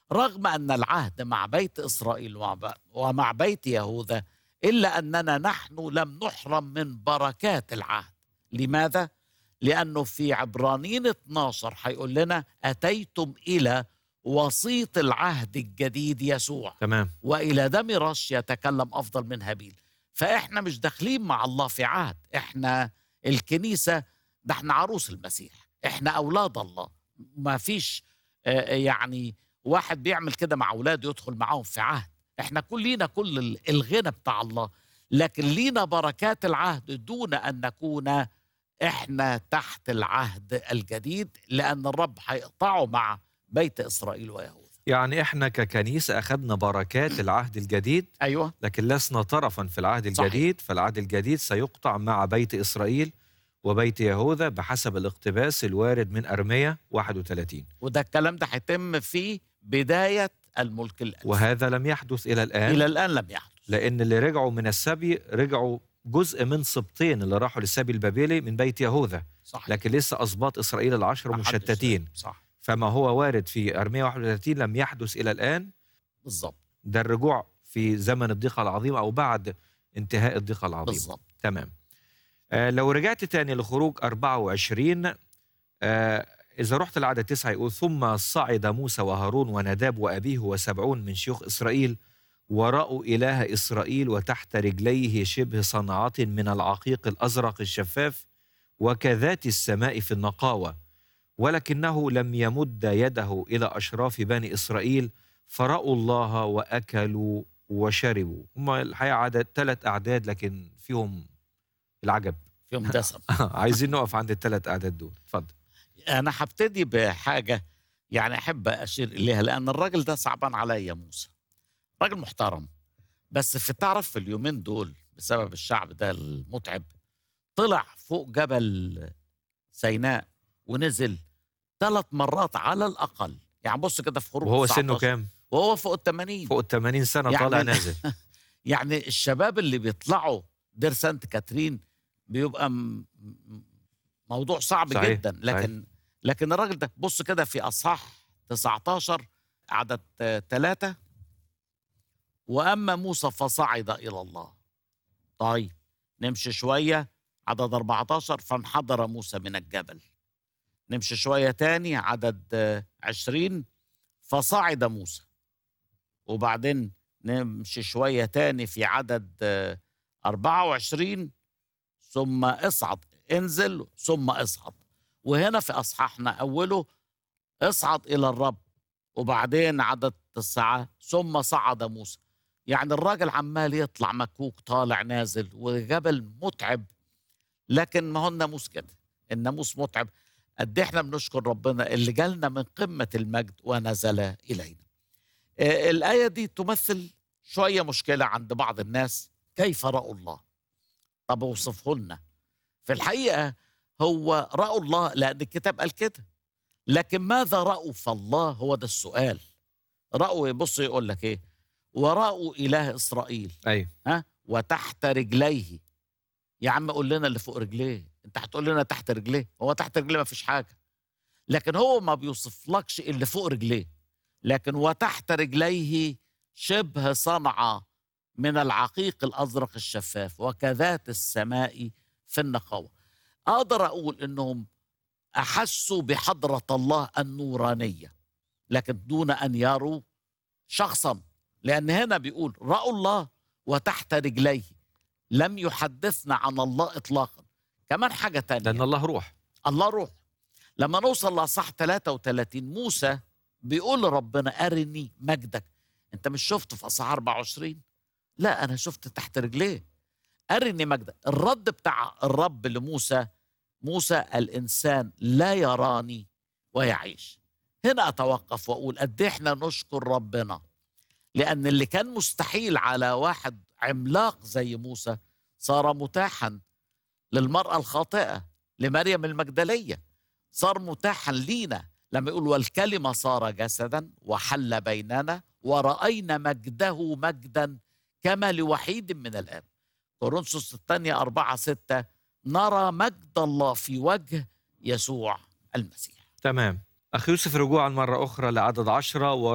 رغم أن العهد مع بيت إسرائيل ومع- ومع بيت يهوذا إلا أننا نحن لم نحرم من بركات العهد لماذا؟ لأنه في عبرانيين 12 هيقول لنا أتيتم إلى وسيط العهد الجديد يسوع تمام والى دم رش يتكلم افضل من هابيل فاحنا مش داخلين مع الله في عهد احنا الكنيسه ده احنا عروس المسيح احنا اولاد الله ما فيش آه، يعني واحد بيعمل كده مع اولاده يدخل معاهم في عهد احنا كلنا كل ال- الغنى بتاع الله لكن لينا بركات العهد دون ان نكون احنا تحت العهد الجديد لان الرب هيقطعه مع بيت اسرائيل ويهوذا يعني احنا ككنيسة أخذنا بركات العهد الجديد ايوه لكن لسنا طرفا في العهد صحيح. الجديد فالعهد الجديد سيقطع مع بيت إسرائيل وبيت يهوذا بحسب الاقتباس الوارد من أرمية 31 وده الكلام ده هيتم في بداية الملك الألف وهذا لم يحدث إلى الآن إلى الآن لم يحدث لأن اللي رجعوا من السبي رجعوا جزء من سبطين اللي راحوا للسبي البابلي من بيت يهوذا صح لكن لسه أسباط إسرائيل العشر محدش- مشتتين صح فما هو وارد في أرمية 31 لم يحدث إلى الآن بالظبط ده الرجوع في زمن الضيقة العظيمة أو بعد انتهاء الضيقة العظيمة بالظبط تمام آه لو رجعت تاني لخروج 24 آه إذا رحت العدد تسعة يقول ثم صعد موسى وهارون ونداب وأبيه وسبعون من شيوخ إسرائيل ورأوا إله إسرائيل وتحت رجليه شبه صنعة من العقيق الأزرق الشفاف وكذات السماء في النقاوة ولكنه لم يمد يده إلى أشراف بني إسرائيل فرأوا الله وأكلوا وشربوا هم الحقيقة عدد ثلاث أعداد لكن فيهم العجب فيهم دسم عايزين نقف عند الثلاث أعداد دول اتفضل أنا هبتدي بحاجة يعني أحب أشير إليها لأن الراجل ده صعبان عليا موسى راجل محترم بس في تعرف في اليومين دول بسبب الشعب ده المتعب طلع فوق جبل سيناء ونزل ثلاث مرات على الأقل يعني بص كده في خروج وهو سنه 19 كام؟ وهو فوق ال 80 فوق ال 80 سنة يعني- طالع نازل يعني الشباب اللي بيطلعوا دير سانت كاترين بيبقى م- م- موضوع صعب صحيح، جدا لكن لكن الراجل ده بص كده في اصحاح 19 عدد ثلاثة واما موسى فصعد الى الله طيب نمشي شويه عدد 14 فانحدر موسى من الجبل نمشي شويه تاني عدد آه، 20 فصعد موسى وبعدين نمشي شوية تاني في عدد آه، 24 ثم اصعد انزل ثم اصعد وهنا في أصحاحنا أوله اصعد إلى الرب وبعدين عدد تسعة ثم صعد موسى يعني الراجل عمال يطلع مكوك طالع نازل وجبل متعب لكن ما هو الناموس كده الناموس متعب قد إيه احنا بنشكر ربنا اللي جالنا من قمة المجد ونزل إلينا آه، الآية دي تمثل شوية مشكلة عند بعض الناس كيف رأوا الله طب اوصفه لنا في الحقيقة هو رأوا الله لأن الكتاب قال كده لكن ماذا رأوا في الله هو ده السؤال رأوا بص يقول لك ايه ورأوا إله إسرائيل أيوه ها وتحت رجليه يا عم قول لنا اللي فوق رجليه انت هتقول لنا تحت رجليه هو تحت رجليه ما فيش حاجة لكن هو ما بيوصفلكش اللي فوق رجليه لكن وتحت رجليه شبه صنعة من العقيق الأزرق الشفاف وكذات السماء في النقاوة أقدر أقول إنهم أحسوا بحضرة الله النورانية لكن دون أن يروا شخصا لأن هنا بيقول رأوا الله وتحت رجليه لم يحدثنا عن الله إطلاقا كمان حاجة تانية لأن الله روح الله روح لما نوصل لأصح 33 موسى بيقول لربنا أرني مجدك أنت مش شفت في أصح 24 لا أنا شفت تحت رجليه أرني مجدك الرد بتاع الرب لموسى موسى الإنسان لا يراني ويعيش هنا أتوقف وأقول قد إيه إحنا نشكر ربنا لأن اللي كان مستحيل على واحد عملاق زي موسى صار متاحا للمرأة الخاطئة لمريم المجدلية صار متاحا لينا لما يقول والكلمة صار جسدا وحل بيننا ورأينا مجده مجدا كما لوحيد من الآب كورنثوس الثانية أربعة ستة نرى مجد الله في وجه يسوع المسيح تمام أخي يوسف رجوعا مرة أخرى لعدد عشرة